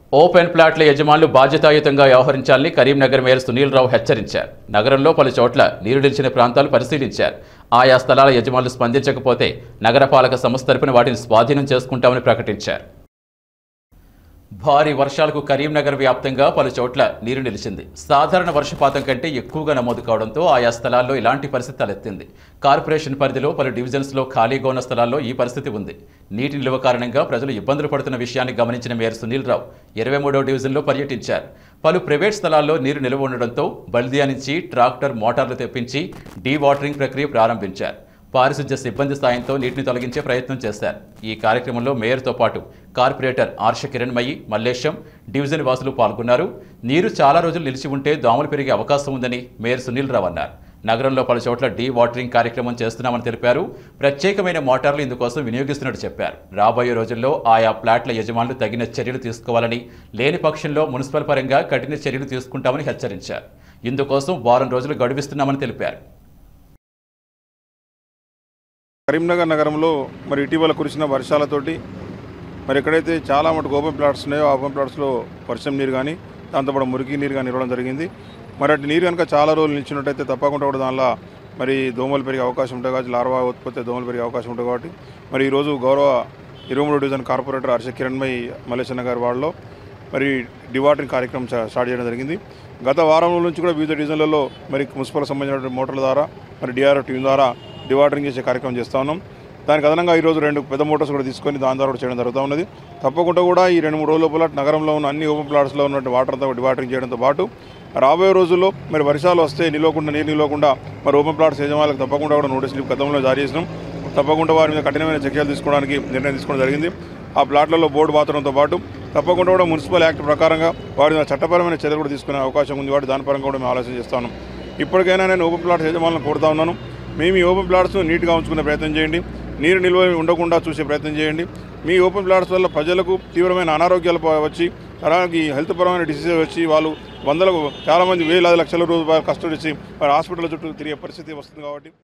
open ప్లాట్ల యజమానులు బాధ్యతాయుతంగా వ్యవహరించాలని కరీంనగర్ మేయర్ సునీల్ రావు హెచ్చరించారు నగరంలో పలు చోట్ల నీరు నిలిచిన ప్రాంతాలు పరిశీలించారు ఆయా స్థలాల యజమానులు స్పందించకపోతే నగరపాలక సంస్థ తరపున వాటిని స్వాధీనం చేసుకుంటామని ప్రకటించారు భారీ వర్షాలకు కరీంనగర్ వ్యాప్తంగా పలు చోట్ల నీరు నిలిచింది సాధారణ వర్షపాతం కంటే ఎక్కువగా నమోదు కావడంతో ఆయా స్థలాల్లో ఇలాంటి పరిస్థితి తలెత్తింది కార్పొరేషన్ పరిధిలో పలు డివిజన్స్లో ఖాళీగా ఉన్న స్థలాల్లో ఈ పరిస్థితి ఉంది నీటి నిల్వ కారణంగా ప్రజలు ఇబ్బందులు పడుతున్న విషయాన్ని గమనించిన మేయర్ సునీల్ రావు ఇరవై మూడో డివిజన్లో పర్యటించారు పలు ప్రైవేట్ స్థలాల్లో నీరు నిల్వ ఉండడంతో బల్దియా నుంచి ట్రాక్టర్ మోటార్లు తెప్పించి డీ వాటరింగ్ ప్రక్రియ ప్రారంభించారు పారిశుధ్య సిబ్బంది సాయంతో నీటిని తొలగించే ప్రయత్నం చేశారు ఈ కార్యక్రమంలో మేయర్తో పాటు కార్పొరేటర్ ఆర్ష కిరణ్మయి మల్లేశం డివిజన్ వాసులు పాల్గొన్నారు నీరు చాలా రోజులు నిలిచి ఉంటే దోమలు పెరిగే అవకాశం ఉందని మేయర్ సునీల్ రావు అన్నారు నగరంలో పలు చోట్ల డీ వాటరింగ్ కార్యక్రమం చేస్తున్నామని తెలిపారు ప్రత్యేకమైన మోటార్లు ఇందుకోసం వినియోగిస్తున్నట్టు చెప్పారు రాబోయే రోజుల్లో ఆయా ప్లాట్ల యజమానులు తగిన చర్యలు తీసుకోవాలని లేని పక్షంలో మున్సిపల్ పరంగా కఠిన చర్యలు తీసుకుంటామని హెచ్చరించారు ఇందుకోసం వారం రోజులు గడువిస్తున్నామని తెలిపారు కరీంనగర్ నగరంలో మరి ఇటీవల కురిసిన వర్షాలతోటి మరి ఎక్కడైతే చాలా మటుకు ఓపెన్ ప్లాట్స్ ఉన్నాయో ఆ ఓపెన్ ప్లాట్స్లో వర్షం నీరు కానీ దాంతోపాటు మురికి నీరు కానీ ఇవ్వడం జరిగింది మరి అటు నీరు కనుక చాలా రోజులు నిలిచినట్టయితే తప్పకుండా కూడా దానిలో మరి దోమలు పెరిగే అవకాశం ఉంటుంది కాబట్టి లార్వా ఉత్పత్తి దోమలు పెరిగే అవకాశం ఉంటుంది కాబట్టి మరి ఈరోజు గౌరవ ఇరవై మూడు డివిజన్ కార్పొరేటర్ హర్ష కిరణ్మయి మల్లేశన్న గారి వాళ్ళలో మరి డివాటరింగ్ కార్యక్రమం చా- స్టార్ట్ చేయడం జరిగింది గత వారం రోజుల నుంచి కూడా వివిధ డివిజన్లలో మరి మున్సిపల్ సంబంధించినటువంటి మోటార్ల ద్వారా మరి డిఆర్ఓ టీం ద్వారా డివాటరింగ్ చేసే కార్యక్రమం చేస్తా ఉన్నాం దానికి అదనంగా ఈరోజు రెండు పెద్ద మోటార్స్ కూడా తీసుకొని దాని ద్వారా కూడా చేయడం జరుగుతూ ఉన్నది తప్పకుండా కూడా ఈ రెండు మూడు రోజుల లోపల నగరంలో ఉన్న అన్ని ఓపెన్ ప్లాట్స్లో ఉన్నటువంటి వాటర్ అంతా డివాటరింగ్ చేయడంతో పాటు రాబోయే రోజుల్లో మరి వర్షాలు వస్తే నిలవకుండా నీరు నిలవకుండా మరి ఓపెన్ ప్లాట్స్ యజమానులకు తప్పకుండా కూడా నోటీసులు గతంలో జారీ చేసినాం తప్పకుండా వారి మీద కఠినమైన చర్యలు తీసుకోవడానికి నిర్ణయం తీసుకోవడం జరిగింది ఆ ప్లాట్లలో బోర్డు బాత్రూంతో పాటు తప్పకుండా కూడా మున్సిపల్ యాక్ట్ ప్రకారంగా వారి మీద చట్టపరమైన చర్యలు కూడా తీసుకునే అవకాశం ఉంది కాబట్టి దాని పరంగా కూడా మేము ఆలోచన చేస్తాను ఇప్పటికైనా నేను ఓపెన్ ప్లాట్స్ యజమానులను కోరుతా ఉన్నాను మేము ఈ ఓపెన్ ప్లాట్స్ను నీట్గా ఉంచుకునే ప్రయత్నం చేయండి నీరు నిల్వ ఉండకుండా చూసే ప్రయత్నం చేయండి మీ ఓపెన్ ప్లాట్స్ వల్ల ప్రజలకు తీవ్రమైన అనారోగ్యాలు ప- వచ్చి అలాగే హెల్త్ పరమైన డిసీజెస్ వచ్చి వాళ్ళు వందలకు చాలామంది వేలాది లక్షల రూపాయలు కష్టపడి వారి హాస్పిటల్ చుట్టూ తిరిగే పరిస్థితి వస్తుంది కాబట్టి